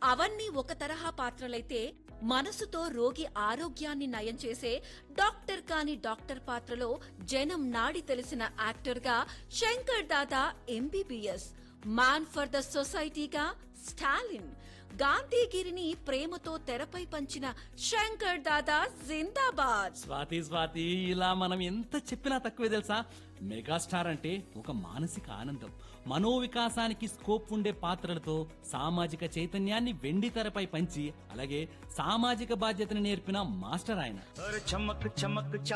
అవన్నీ ఒక తరహా పాత్రలైతే మనసుతో రోగి ఆరోగ్యాన్ని నయం చేసే డాక్టర్ కాని డాక్టర్ పాత్రలో జనం నాడి తెలిసిన యాక్టర్గా Shankar Dada MBBS man for the సొసైటీగా స్టాలిన్ గాంధీగిరిని ప్రేమతో తెరపై పంచిన శంకర్ దాదా జిందాబాద్ స్వాతి స్వాతి ఇలా మనం ఎంత చెప్పినా తక్కువే తెలుసా మెగాస్టార్ అంటే ఒక మానసిక ఆనందం మనోవికాసానికి స్కోప్ ఉండే పాత్రలతో సామాజిక చైతన్యాన్ని వెండి తెరపై పంచి అలాగే సామాజిక బాధ్యతను నేర్పిన మాస్టర్ ఆయన और चमक चमक